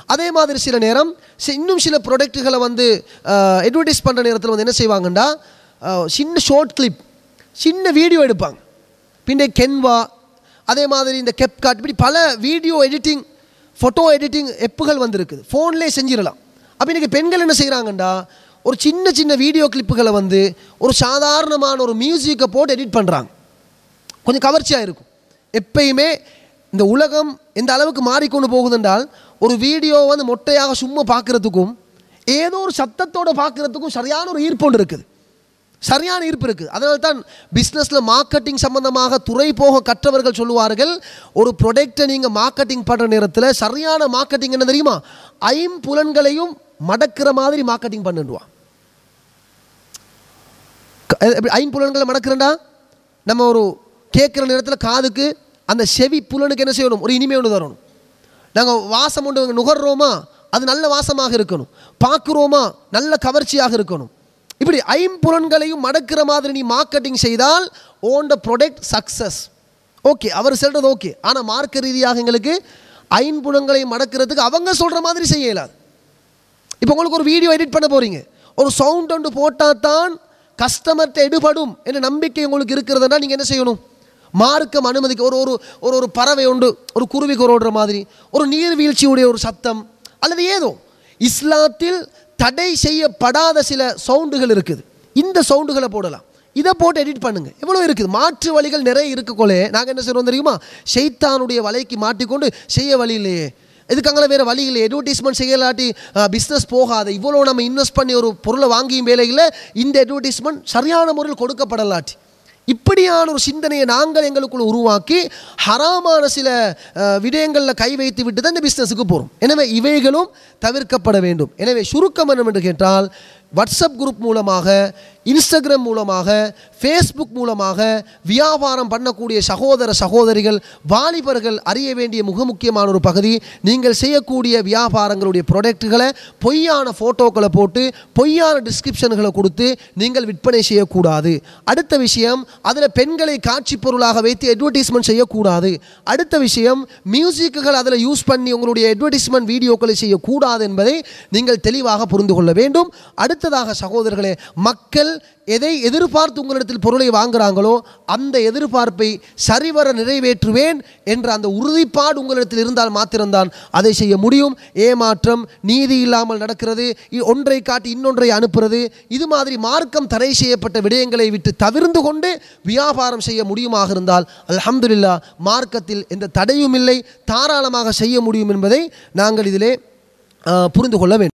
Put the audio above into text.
அதே மாதிரி சில நேரம் சி- இன்னும் சில ப்ராடக்ட்டுகளை வந்து அட்வர்டைஸ் பண்ணுற நேரத்தில் வந்து என்ன செய்வாங்கன்னா அஹ், சின்ன ஷார்ட் கிளிப் சின்ன வீடியோ எடுப்பாங்க பின்னே கென்வா அதே மாதிரி இந்த கெப்காட் இப்படி பல வீடியோ எடிட்டிங் ஃபோட்டோ எடிட்டிங் எப்புகள் வந்திருக்குது ஃபோன்லேயே செஞ்சிடலாம் அப்போ இன்றைக்கி பெண்கள் என்ன செய்கிறாங்கண்டா ஒரு சின்ன சின்ன வீடியோ கிளிப்புகளை வந்து ஒரு சாதாரணமான ஒரு மியூசிக்கை போட்டு எடிட் பண்ணுறாங்க கொஞ்சம் கவர்ச்சியாக இருக்கும் எப்பயுமே இந்த உலகம் எந்த அளவுக்கு மாறிக்கொண்டு போகுதுன்றால் ஒரு வீடியோ வந்து மொட்டையாக சும்மா பார்க்குறதுக்கும் ஏதோ ஒரு சத்தத்தோட பார்க்குறதுக்கும் சரியான ஒரு ஈர்ப்பு ஒன்று இருக்குது சரியான ஈர்ப்பு இருக்குது அதனால தான் பிஸ்னஸில் மார்க்கெட்டிங் சம்பந்தமாக துறை போக கற்றவர்கள் சொல்லுவார்கள் ஒரு ப்ரொடக்டை நீங்கள் மார்க்கெட்டிங் பண்ணுற நேரத்தில் சரியான மார்க்கெட்டிங் என்ன தெரியுமா ஐம்புலன்களையும் மடக்கிற மாதிரி மார்க்கெட்டிங் பண்ணுடுவான் க- எப்படி ஐம்புலன்களை மடக்கிறேன்டா நம்ம ஒரு கேட்குற நேரத்தில் காதுக்கு அந்த செவி புலனுக்கு என்ன செய்யணும் ஒரு இனிமை ஒன்று தரணும் நாங்கள் வாசம் ஒன்று நுகர்றோமா அது நல்ல வாசமாக இருக்கணும் பார்க்குறோமா நல்ல கவர்ச்சியாக இருக்கணும் இப்படி ஐம்புலன்களையும் மடக்கிற மாதிரி நீ மார்க்கெட்டிங் செய்தால் own the product success okay அவர் சொல்கிறது ஓகே ஆனால் மார்க்க ரீதியாக எங்களுக்கு ஐம்புலன்களை மடக்கிறதுக்கு அவங்க சொல்கிற மாதிரி செய்ய இயலாது இப்போ உங்களுக்கு ஒரு வீடியோ எடிட் பண்ண போகிறீங்க ஒரு சவுண்ட் ஒன்று போட்டால் தான் கஸ்டமர்கிட்ட எடுபடும் என்ற நம்பிக்கை உங்களுக்கு இருக்கிறதுனா நீங்கள் என்ன செய்யணும் மார்க்கம் அனுமதிக்க ஒரு ஒரு ஒரு ஒரு பறவை உண்டு ஒரு குருவி குரோடுற மாதிரி ஒரு நீர்வீழ்ச்சியுடைய ஒரு சத்தம் அல்லது ஏதோ இஸ்லாத்தில் தடை செய்யப்படாத சில சவுண்டுகள் இருக்குது இந்த சவுண்டுகளை போடலாம் இதை போட்டு எடிட் பண்ணுங்க எவ்வளோ இருக்குது மாற்று வழிகள் நிறைய இருக்கக்கொள்ளே நாங்கள் என்ன செய்கிறோம் தெரியுமா ஷைத்தானுடைய வலைக்கு மாட்டிக்கொண்டு செய்ய வழி இல்லையே இதுக்காக வேறு வழி இல்லை அட்வர்டைஸ்மெண்ட் செய்யலாட்டி பிஸ்னஸ் போகாத இவ்வளோ நம்ம இன்வெஸ்ட் பண்ணி ஒரு பொருளை வாங்கியும் வேலையில் இந்த அட்வர்டைஸ்மெண்ட் சரியான முறையில் கொடுக்கப்படலாட்டி இப்படியான ஒரு சிந்தனையை நாங்கள் எங்களுக்குள்ள உருவாக்கி ஹராமான சில அஹ், விடயங்களில் கை வைத்து விட்டு தான் இந்த பிஸ்னஸுக்கு போகிறோம் எனவே இவைகளும் தவிர்க்கப்பட வேண்டும் எனவே சுருக்கம் என்னவென்று கேட்டால் வாட்ஸ்அப் குரூப் மூலமாக இன்ஸ்டாகிராம் மூலமாக ஃபேஸ்புக் மூலமாக வியாபாரம் பண்ணக்கூடிய சகோதர சகோதரிகள் வாலிபர்கள் அறிய வேண்டிய மிக முக்கியமான ஒரு பகுதி நீங்கள் செய்யக்கூடிய வியாபாரங்களுடைய ப்ராடக்ட்டுகளை பொய்யான ஃபோட்டோக்களை போட்டு பொய்யான டிஸ்கிரிப்ஷன்களை கொடுத்து நீங்கள் விற்பனை செய்யக்கூடாது அடுத்த விஷயம் அதில் பெண்களை காட்சி பொருளாக வைத்து அட்வர்டைஸ்மெண்ட் செய்யக்கூடாது அடுத்த விஷயம் மியூசிக்குகள் அதில் யூஸ் பண்ணி உங்களுடைய அட்வர்டைஸ்மெண்ட் வீடியோக்களை செய்யக்கூடாது என்பதை நீங்கள் தெளிவாக புரிந்து கொள்ள வேண்டும் அடுத்ததாக சகோதரர்களே மக்கள் எதை எதிர்பார்த்து உங்களிடத்தில் பொருளை வாங்குறாங்களோ அந்த எதிர்பார்ப்பை சரிவர நிறைவேற்றுவேன் என்ற அந்த உறுதிப்பாடு உங்களிடத்தில் இருந்தால் மாத்திரம்தான் அதை செய்ய முடியும் ஏமாற்றம் நீதி இல்லாமல் நடக்கிறது இ- ஒன்றை காட்டி இன்னொன்றை அனுப்புறது இது மாதிரி மார்க்கம் தடை செய்யப்பட்ட விடயங்களை விட்டு தவிர்ந்து கொண்டு வியாபாரம் செய்ய முடியுமாக இருந்தால் அல்ஹம்துலில்லா மார்க்கத்தில் எந்த தடையும் இல்லை தாராளமாக செய்ய முடியும் என்பதை நாங்கள் இதிலே ஆ, புரிந்து கொள்ள வேண்டும்